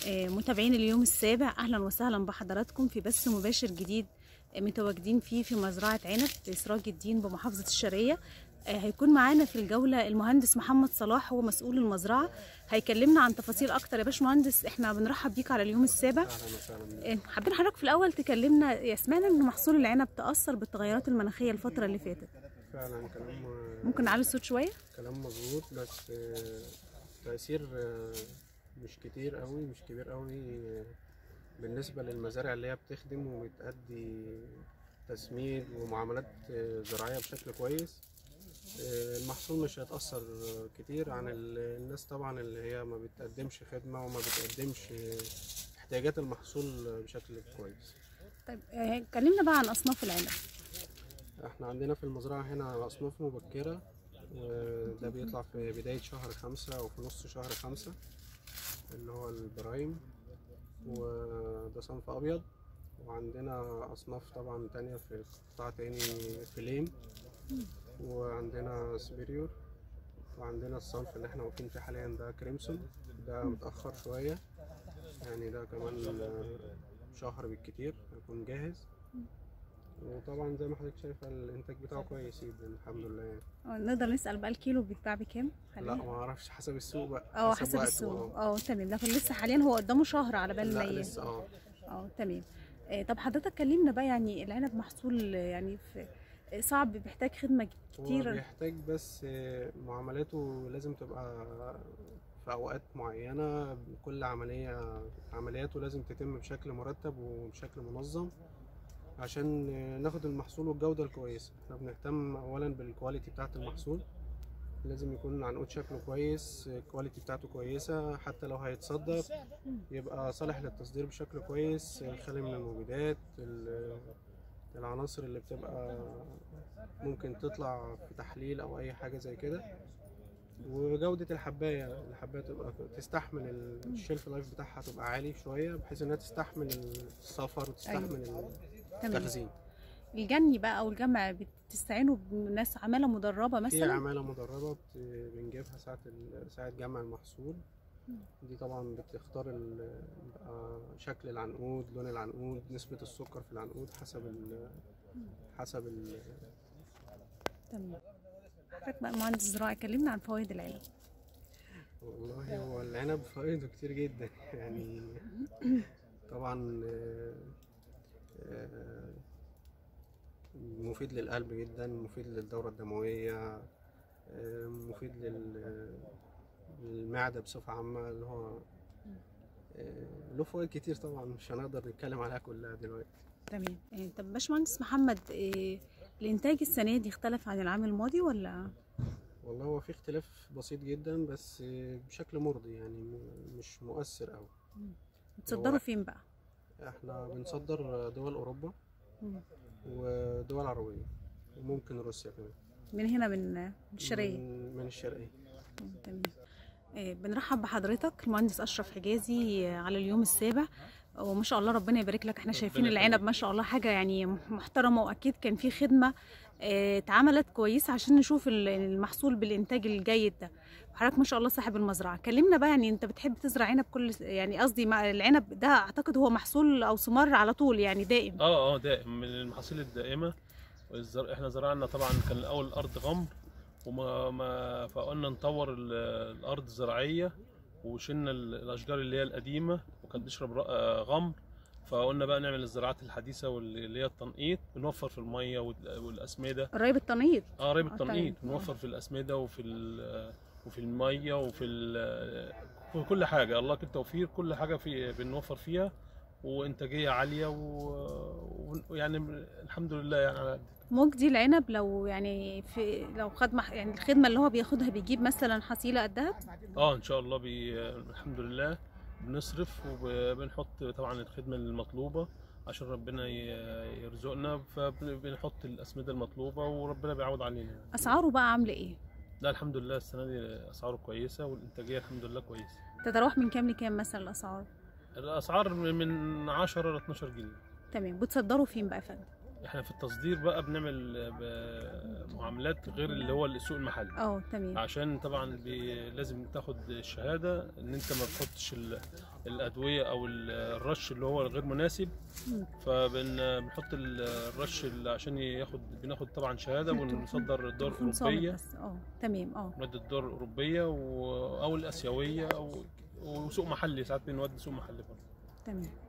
آه، متابعين اليوم السابع اهلا وسهلا بحضراتكم في بث مباشر جديد آه، متواجدين فيه في مزرعه عنب في سراج الدين بمحافظه الشرقيه آه، هيكون معانا في الجوله المهندس محمد صلاح هو مسؤول المزرعه هيكلمنا عن تفاصيل اكتر يا باشمهندس احنا بنرحب بيك على اليوم السابع اهلا وسهلا بيك. آه، حابين حضرتك في الاول تكلمنا يا سمعنا ان محصول العنب تاثر بالتغيرات المناخيه الفتره اللي فاتت فعلا كلام ممكن نعلي الصوت شويه كلام مظبوط بس آه، تأثير آه، مش كتير قوي مش كبير قوي آه، بالنسبة للمزارع اللي هي بتخدم وبتأدي تسميد ومعاملات آه، زراعية بشكل كويس آه، المحصول مش هيتأثر آه، كتير عن ال- الناس طبعا اللي هي ما بتقدمش خدمة وما بتقدمش آه، احتياجات المحصول بشكل كويس طيب آه، كلمنا بقى عن اصناف العنب احنا عندنا في المزرعة هنا أصناف مبكرة وده بيطلع في بداية شهر خمسة أو في نص شهر خمسة اللي هو البرايم وده صنف أبيض وعندنا أصناف طبعا تانية في قطاع تاني فليم وعندنا سبيريور وعندنا الصنف اللي احنا واقفين فيه حاليا ده كريمسون ده متأخر شوية يعني ده كمان شهر بالكتير هيكون جاهز وطبعا زي ما حضرتك شايفه الانتاج بتاعه كويس جدا الحمد لله يعني. آه، نقدر نسال بقى الكيلو بيتباع بكام لا ما اعرفش حسب السوق بقى اه حسب وقته، السوق اه اه تمام لكن لسه حاليا هو قدامه شهر على بال ما لا ي- لسه اه اه تمام آه، طب حضرتك كلمنا بقى يعني العنب محصول آه، يعني في آه، صعب بيحتاج خدمه هو كتير بيحتاج بس آه، معاملاته لازم تبقى في اوقات معينه كل عمليه عملياته لازم تتم بشكل مرتب وبشكل منظم عشان آه، ناخد المحصول والجوده الكويسه احنا بنهتم اولا بالكواليتي بتاعه المحصول لازم يكون العنقود شكله كويس الكواليتي بتاعته كويسة حتى لو هيتصدر يبقى صالح للتصدير بشكل كويس خالي من المبيدات ال- العناصر اللي بتبقى ممكن تطلع في تحليل او اي حاجة زي كده وجودة الحباية الحباية تبقى تستحمل الشيلف لايف بتاعها تبقى عالي شوية بحيث انها تستحمل السفر وتستحمل تمام التخزين الجني بقى او الجمع بتستعينوا بناس عماله مدربه في مثلا عمالة مدربة بت- بنجيبها ساعة ال- ساعة جمع المحصول دي طبعا بتختار ال- بقى شكل العنقود لون العنقود نسبة السكر في العنقود حسب ال حسب ال تمام حضرتك بقى مهندس زراعي كلمنا عن فوائد العنب والله هو العنب فوائده كتير جدا يعني طبعا آه، آه، مفيد للقلب جدا مفيد للدورة الدموية آه، مفيد لل- للمعدة بصفة عامة اللي هو آه، له فوائد كتير طبعا مش هنقدر نتكلم عليها كلها دلوقتي تمام آه، طب باشمهندس محمد آه، الانتاج السنه دي اختلف عن العام الماضي ولا والله هو في اختلاف بسيط جدا بس آه، بشكل مرضي يعني م- مش مؤثر أوي بتصدروا فين بقى احنا بنصدر دول اوروبا مم. ودول عربيه وممكن روسيا كمان من هنا من من الشرقيه من, من الشرقيه تمام آه، بنرحب بحضرتك المهندس اشرف حجازي آه، على اليوم السابع وما شاء الله ربنا يبارك لك احنا شايفين يخليك. العنب ما شاء الله حاجه يعني محترمه واكيد كان في خدمه آه، اتعملت كويسه عشان نشوف ال- المحصول بالانتاج الجيد ده وحضرتك ما شاء الله صاحب المزرعه كلمنا بقى يعني انت بتحب تزرع عنب كل س- يعني قصدي مع العنب ده اعتقد هو محصول او ثمار على طول يعني دائم اه اه دائم من المحاصيل الدائمه والزر... احنا زرعنا طبعا كان الاول الارض غمر وما ما فقلنا نطور ال- الارض زراعيه وشلنا ال- الاشجار اللي هي القديمه وكانت بتشرب ر- آه، غمر فقلنا بقى نعمل الزراعات الحديثه واللي هي التنقيط ونوفر في الميه وال- والاسمده قريب التنقيط اه قريب آه، التنقيط تمام. ونوفر في الاسمده وفي ال- وفي الميه وفي ال- في كل حاجه الله يكون التوفير كل حاجه في بنوفر فيها وانتاجيه عاليه و- ويعني الحمد لله يعني على قد مجدي العنب لو يعني في لو خد مح يعني الخدمه اللي هو بياخدها بيجيب مثلا حصيله قدها اه ان شاء الله بي الحمد لله بنصرف وبنحط طبعا الخدمه المطلوبه عشان ربنا ي- يرزقنا فبنحط الاسمده المطلوبه وربنا بيعوض علينا يعني. اسعاره بقى عامله ايه لا الحمد لله السنه دي اسعاره كويسه والانتاجيه الحمد لله كويسه تتراوح من كام لكام مثلا الاسعار الاسعار من 10 ل 12 جنيه تمام بتصدروا فين بقى يا فندم احنا في التصدير بقى بنعمل ب- معاملات غير اللي هو السوق المحلي اه تمام عشان طبعا بي لازم تاخد الشهاده ان انت ما بتحطش ال- الادويه او ال- الرش اللي هو غير مناسب مم. فبنحط الرش اللي عشان ياخد بناخد طبعا شهاده ونصدر الدول تليفون صامت الاوروبيه بس اه تمام اه نودي الدول الاوروبيه و- او الاسيويه او وسوق محلي ساعات بنودي سوق محلي برضه تمام